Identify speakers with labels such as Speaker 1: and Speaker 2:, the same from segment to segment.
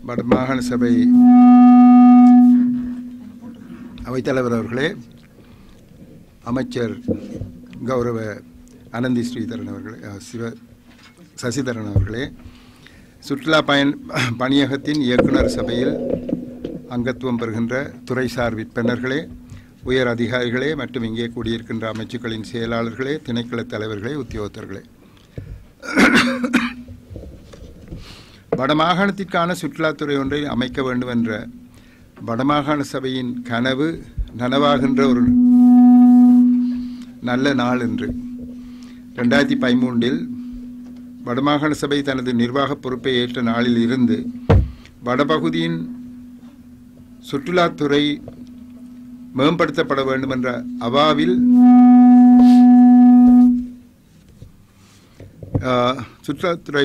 Speaker 1: வடமாகாண சபை அவைத்தலைவர் அவர்களே அமைச்சர் கௌரவ அனந்தி ஸ்ரீதரன் அவர்களே அஹ், சிவ சசிதரன் அவர்களே சுற்றுலா பயன் பணியகத்தின் இயக்குனர் சபையில் அங்கத்துவம் பெறுகின்ற துறைசார் விற்பனர்களே உயர் அதிகாரிகளே மற்றும் இங்கே கூடியிருக்கின்ற அமைச்சுக்களின் செயலாளர்களே திணைக்கள தலைவர்களே உத்தியோகத்தர்களே வடமாகாணத்திற்கான சுற்றுலாத்துறை ஒன்றை அமைக்க வேண்டும் என்ற வடமாகாண சபையின் கனவு நனவாகின்ற ஒரு நல்ல நாள் என்று ரெண்டாயிரத்தி பதிமூன்றில் வடமாகாண சபை தனது நிர்வாக பொறுப்பை ஏற்ற நாளில் இருந்து வடபகுதியின் சுற்றுலாத்துறை மேம்படுத்தப்பட வேண்டும் என்ற அவாவில் ஆஹ், சுற்றுலாத்துறை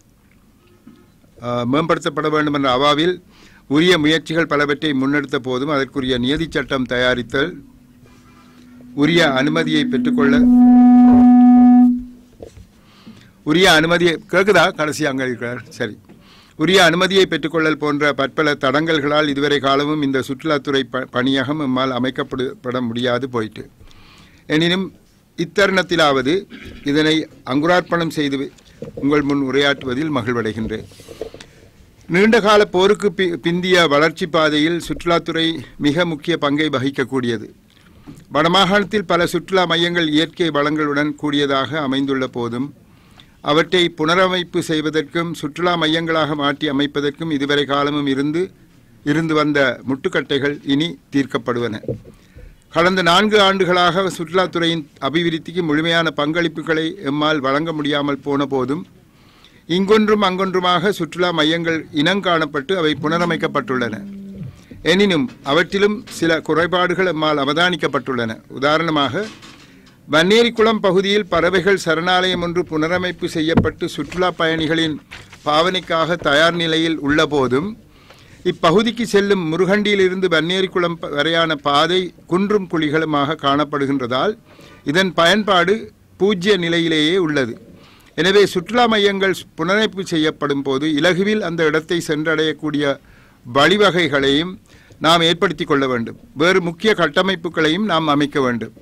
Speaker 1: ஆஹ், மேம்படுத்தப்பட வேண்டும் என்ற அவாவில் உரிய முயற்சிகள் பலவற்றை முன்னெடுத்த போதும் அதற்குரிய நியதி சட்டம் தயாரித்தல் உரிய அனுமதியை பெற்றுக்கொள்ள உரிய அனுமதியை கேட்குதா கடைசி அங்கே இருக்கிறார் சரி உரிய அனுமதியை பெற்றுக்கொள்ளல் போன்ற பற்பல தடங்கல்களால் இதுவரை காலமும் இந்த சுற்றுலாத்துறை ப பணியகம் நம்மால் அமைக்கப்பட முடியாது போயிட்டு எனினும் இத்தருணத்திலாவது இதனை அங்குரார்ப்பணம் செய்து உங்கள் முன் உரையாற்றுவதில் மகிழ்வடைகின்றேன் நீண்டகால போருக்கு பி பிந்திய வளர்ச்சி பாதையில் சுற்றுலாத்துறை மிக முக்கிய பங்கை வகிக்கக்கூடியது வடமாகாணத்தில் பல சுற்றுலா மையங்கள் இயற்கை வளங்களுடன் கூடியதாக அமைந்துள்ள போதும் அவற்றை புனரமைப்பு செய்வதற்கும் சுற்றுலா மையங்களாக மாற்றி அமைப்பதற்கும் இதுவரை காலமும் இருந்து இருந்து வந்த முட்டுக்கட்டைகள் இனி தீர்க்கப்படுவன கடந்த நான்கு ஆண்டுகளாக சுற்றுலாத்துறையின் அபிவிருத்திக்கு முழுமையான பங்களிப்புகளை எம்மால் வழங்க முடியாமல் போன போதும் இங்கொன்றும் அங்கொன்றுமாக சுற்றுலா மையங்கள் இனங்காணப்பட்டு அவை புனரமைக்கப்பட்டுள்ளன எனினும் அவற்றிலும் சில குறைபாடுகள் எம்மால் அவதானிக்கப்பட்டுள்ளன உதாரணமாக வன்னேரிக்குளம் பகுதியில் பறவைகள் சரணாலயம் ஒன்று புனரமைப்பு செய்யப்பட்டு சுற்றுலா பயணிகளின் பாவனைக்காக தயார் நிலையில் உள்ள போதும் இப்பகுதிக்கு செல்லும் முருகண்டியிலிருந்து வன்னேரிக்குளம் ப- வரையான பாதை குன்றும் குழிகளுமாக காணப்படுகின்றதால் இதன் பயன்பாடு பூஜ்ய நிலையிலேயே உள்ளது எனவே சுற்றுலா மையங்கள் புனரமைப்பு செய்யப்படும் போது இலகுவில் அந்த இடத்தை சென்றடையக்கூடிய வழிவகைகளையும் நாம் ஏற்படுத்தி கொள்ள வேண்டும் வேறு முக்கிய கட்டமைப்புகளையும் நாம் அமைக்க வேண்டும்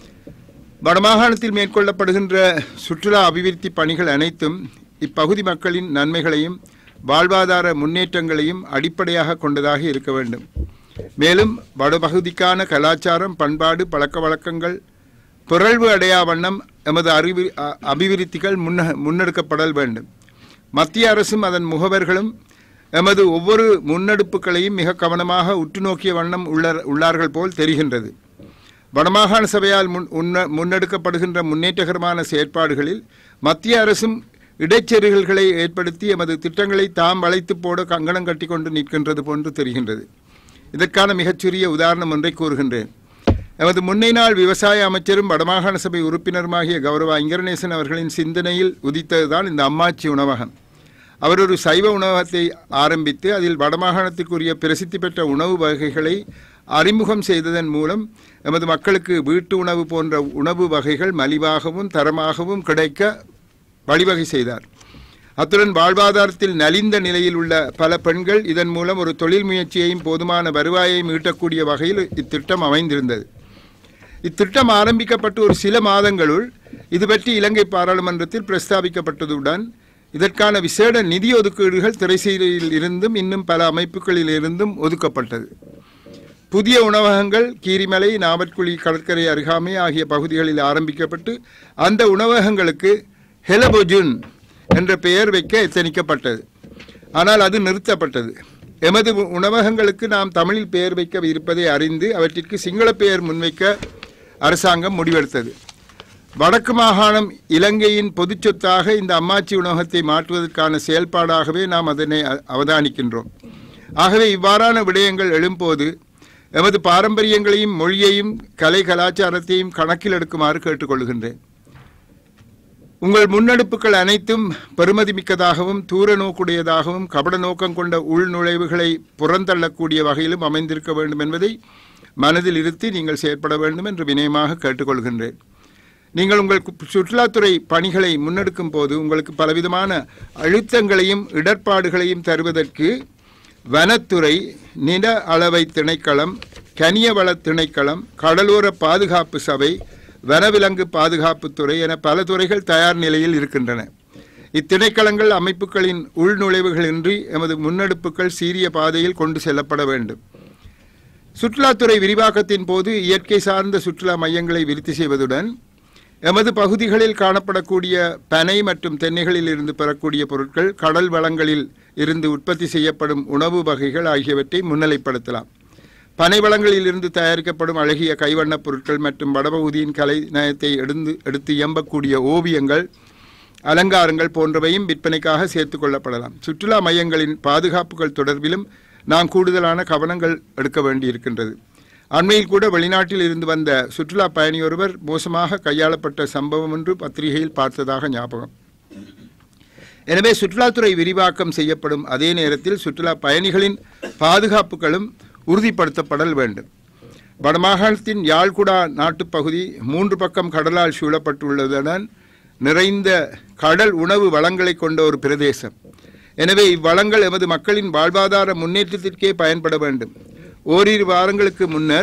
Speaker 1: வடமாகாணத்தில் மேற்கொள்ளப்படுகின்ற சுற்றுலா அபிவிருத்தி பணிகள் அனைத்தும் இப்பகுதி மக்களின் நன்மைகளையும் வாழ்வாதார முன்னேற்றங்களையும் அடிப்படையாக கொண்டதாக இருக்க வேண்டும் மேலும் வடபகுதிக்கான கலாச்சாரம் பண்பாடு பழக்க வழக்கங்கள் பிறழ்வு அடையா வண்ணம் எமது அறிவு அ- அபிவிருத்திகள் முன்ன முன்னெடுக்கப்படல் வேண்டும் மத்திய அரசும் அதன் முகவர்களும் எமது ஒவ்வொரு முன்னெடுப்புகளையும் மிக கவனமாக உற்று நோக்கிய வண்ணம் உள்ள உள்ளார்கள் போல் தெரிகின்றது வடமாகாண சபையால் முன் உன்ன- முன்னெடுக்கப்படுகின்ற முன்னேற்றகரமான செயற்பாடுகளில் மத்திய அரசும் இடைச்செருகல்களை ஏற்படுத்தி எமது திட்டங்களை தாம் வளைத்து போட கங்கணம் கட்டி கொண்டு நிற்கின்றது போன்று தெரிகின்றது இதற்கான மிகச்சிறிய உதாரணம் ஒன்றை கூறுகின்றேன் எமது முன்னை நாள் விவசாய அமைச்சரும் வடமாகாண சபை உறுப்பினருமாகிய கௌரவ ஐங்கரநேசன் அவர்களின் சிந்தனையில் உதித்ததுதான் இந்த அம்மாச்சி உணவகம் அவர் ஒரு சைவ உணவகத்தை ஆரம்பித்து அதில் வடமாகாணத்திற்குரிய பிரசித்தி பெற்ற உணவு வகைகளை அறிமுகம் செய்ததன் மூலம் எமது மக்களுக்கு வீட்டு உணவு போன்ற உணவு வகைகள் மலிவாகவும் தரமாகவும் கிடைக்க வழிவகை செய்தார் அத்துடன் வாழ்வாதாரத்தில் நலிந்த நிலையில் உள்ள பல பெண்கள் இதன் மூலம் ஒரு தொழில் முயற்சியையும் போதுமான வருவாயையும் ஈட்டக்கூடிய வகையில் இத்திட்டம் அமைந்திருந்தது இத்திட்டம் ஆரம்பிக்கப்பட்டு ஒரு சில மாதங்களுள் இது பற்றி இலங்கை பாராளுமன்றத்தில் பிரஸ்தாபிக்கப்பட்டதுடன் இதற்கான விசேட நிதி ஒதுக்கீடுகள் திரைசீலையில் இருந்தும் இன்னும் பல அமைப்புகளில் இருந்தும் ஒதுக்கப்பட்டது புதிய உணவகங்கள் கீரிமலை நாவற்குழி கடற்கரை அருகாமை ஆகிய பகுதிகளில் ஆரம்பிக்கப்பட்டு அந்த உணவகங்களுக்கு ஹெலபொஜுன் என்ற பெயர் வைக்க எத்தனிக்கப்பட்டது ஆனால் அது நிறுத்தப்பட்டது எமது உ- உணவகங்களுக்கு நாம் தமிழில் பெயர் வைக்க இருப்பதை அறிந்து அவற்றிற்கு சிங்கள பெயர் முன்வைக்க அரசாங்கம் முடிவெடுத்தது வடக்கு மாகாணம் இலங்கையின் பொதுச் சொத்தாக இந்த அம்மாச்சி உணவகத்தை மாற்றுவதற்கான செயல்பாடாகவே நாம் அதனை அ- அவதானிக்கின்றோம் ஆகவே இவ்வாறான விடயங்கள் எழும்போது எமது பாரம்பரியங்களையும் மொழியையும் கலை கலாச்சாரத்தையும் கணக்கில் எடுக்குமாறு கேட்டுக்கொள்கின்றேன் உங்கள் முன்னெடுப்புகள் அனைத்தும் பெருமதிமிக்கதாகவும் தூர நோக்குடையதாகவும் கபட நோக்கம் கொண்ட உள்நுழைவுகளை புறந்தள்ளக்கூடிய வகையிலும் அமைந்திருக்க வேண்டும் என்பதை மனதில் இருத்தி நீங்கள் செயற்பட வேண்டும் என்று வினயமாக கேட்டுக்கொள்கின்றேன் நீங்கள் உங்கள் கு- சுற்றுலாத்துறை பணிகளை முன்னெடுக்கும் போது உங்களுக்கு பலவிதமான அழுத்தங்களையும் இடர்பாடுகளையும் தருவதற்கு வனத்துறை நில அளவை திணைக்களம் கனியவள திணைக்களம் கடலோர பாதுகாப்பு சபை வனவிலங்கு பாதுகாப்புத்துறை என பல துறைகள் தயார் நிலையில் இருக்கின்றன இத்திணைக்களங்கள் அமைப்புகளின் உள்நுழைவுகளின்றி எமது முன்னெடுப்புகள் சீரிய பாதையில் கொண்டு செல்லப்பட வேண்டும் சுற்றுலாத்துறை விரிவாக்கத்தின் போது இயற்கை சார்ந்த சுற்றுலா மையங்களை விருத்தி செய்வதுடன் எமது பகுதிகளில் காணப்படக்கூடிய பனை மற்றும் தென்னைகளில் இருந்து பெறக்கூடிய பொருட்கள் கடல் வளங்களில் இருந்து உற்பத்தி செய்யப்படும் உணவு வகைகள் ஆகியவற்றை முன்னிலைப்படுத்தலாம் பனை வளங்களில் இருந்து தயாரிக்கப்படும் அழகிய கைவண்ணப் பொருட்கள் மற்றும் வடபகுதியின் கலை நயத்தை எடுந்து எடுத்து இயம்பக்கூடிய ஓவியங்கள் அலங்காரங்கள் போன்றவையும் விற்பனைக்காக சேர்த்துக் கொள்ளப்படலாம் சுற்றுலா மையங்களின் பாதுகாப்புகள் தொடர்பிலும் நாம் கூடுதலான கவனங்கள் எடுக்க வேண்டியிருக்கின்றது அண்மையில் கூட வெளிநாட்டில் இருந்து வந்த சுற்றுலா பயணியொருவர் மோசமாக கையாளப்பட்ட சம்பவம் ஒன்று பத்திரிகையில் பார்த்ததாக ஞாபகம் எனவே சுற்றுலாத்துறை விரிவாக்கம் செய்யப்படும் அதே நேரத்தில் சுற்றுலா பயணிகளின் பாதுகாப்புகளும் உறுதிப்படுத்தப்படல் வேண்டும் வடமாகாணத்தின் யாழ்குடா நாட்டுப்பகுதி மூன்று பக்கம் கடலால் சூழப்பட்டுள்ளதுடன் நிறைந்த கடல் உணவு வளங்களை கொண்ட ஒரு பிரதேசம் எனவே இவ்வளங்கள் எமது மக்களின் வாழ்வாதார முன்னேற்றத்திற்கே பயன்பட வேண்டும் ஓரிரு வாரங்களுக்கு முன்னர்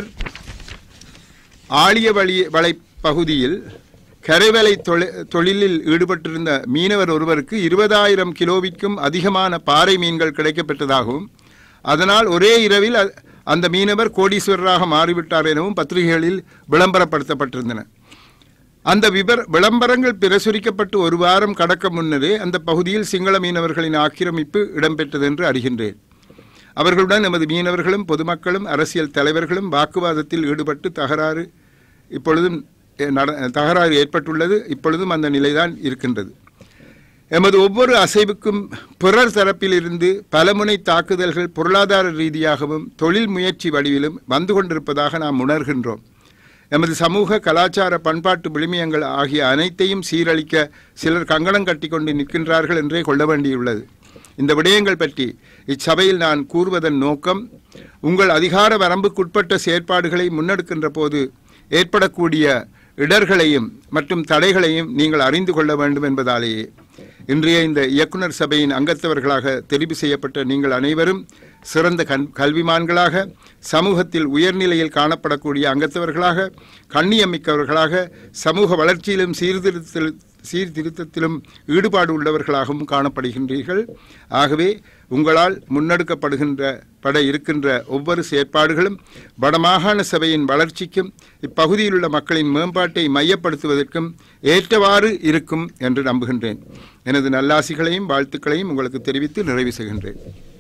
Speaker 1: ஆழிய வழி வலை பகுதியில் கரைவலை தொழி- தொழிலில் ஈடுபட்டிருந்த மீனவர் ஒருவருக்கு இருபதாயிரம் கிலோவிற்கும் அதிகமான பாறை மீன்கள் கிடைக்கப்பெற்றதாகவும் அதனால் ஒரே இரவில் அ- அந்த மீனவர் கோடீஸ்வரராக மாறிவிட்டார் எனவும் பத்திரிகைகளில் விளம்பரப்படுத்தப்பட்டிருந்தன அந்த விபர விளம்பரங்கள் பிரசுரிக்கப்பட்டு ஒரு வாரம் கடக்க முன்னரே அந்த பகுதியில் சிங்கள மீனவர்களின் ஆக்கிரமிப்பு இடம்பெற்றது என்று அறிகின்றேன் அவர்களுடன் எமது மீனவர்களும் பொதுமக்களும் அரசியல் தலைவர்களும் வாக்குவாதத்தில் ஈடுபட்டு தகராறு இப்பொழுதும் எ, நட தகராறு ஏற்பட்டுள்ளது இப்பொழுதும் அந்த நிலைதான் இருக்கின்றது எமது ஒவ்வொரு அசைவுக்கும் பிறர் தரப்பிலிருந்து பலமுனை தாக்குதல்கள் பொருளாதார ரீதியாகவும் தொழில் முயற்சி வடிவிலும் வந்து கொண்டிருப்பதாக நாம் உணர்கின்றோம் எமது சமூக கலாச்சார பண்பாட்டு விழுமியங்கள் ஆகிய அனைத்தையும் சீரழிக்க சிலர் கங்கணம் கட்டி கொண்டு நிற்கின்றார்கள் என்றே கொள்ள வேண்டியுள்ளது இந்த விடயங்கள் பற்றி இச்சபையில் நான் கூறுவதன் நோக்கம் உங்கள் அதிகார வரம்புக்குட்பட்ட செயற்பாடுகளை முன்னெடுக்கின்ற போது ஏற்படக்கூடிய இடர்களையும் மற்றும் தடைகளையும் நீங்கள் அறிந்து கொள்ள வேண்டும் என்பதாலேயே இன்றைய இந்த இயக்குனர் சபையின் அங்கத்தவர்களாக தெரிவு செய்யப்பட்ட நீங்கள் அனைவரும் சிறந்த கண் கல்விமான்களாக சமூகத்தில் உயர்நிலையில் காணப்படக்கூடிய அங்கத்தவர்களாக கண்ணியமிக்கவர்களாக சமூக வளர்ச்சியிலும் சீர்திருத்தத்தில் சீர்திருத்தத்திலும் ஈடுபாடு உள்ளவர்களாகவும் காணப்படுகின்றீர்கள் ஆகவே உங்களால் முன்னெடுக்கப்படுகின்ற பட இருக்கின்ற ஒவ்வொரு செயற்பாடுகளும் வடமாகாண சபையின் வளர்ச்சிக்கும் இப்பகுதியில் உள்ள மக்களின் மேம்பாட்டை மையப்படுத்துவதற்கும் ஏற்றவாறு இருக்கும் என்று நம்புகின்றேன் எனது நல்லாசிகளையும் வாழ்த்துக்களையும் உங்களுக்கு தெரிவித்து நிறைவு செய்கின்றேன்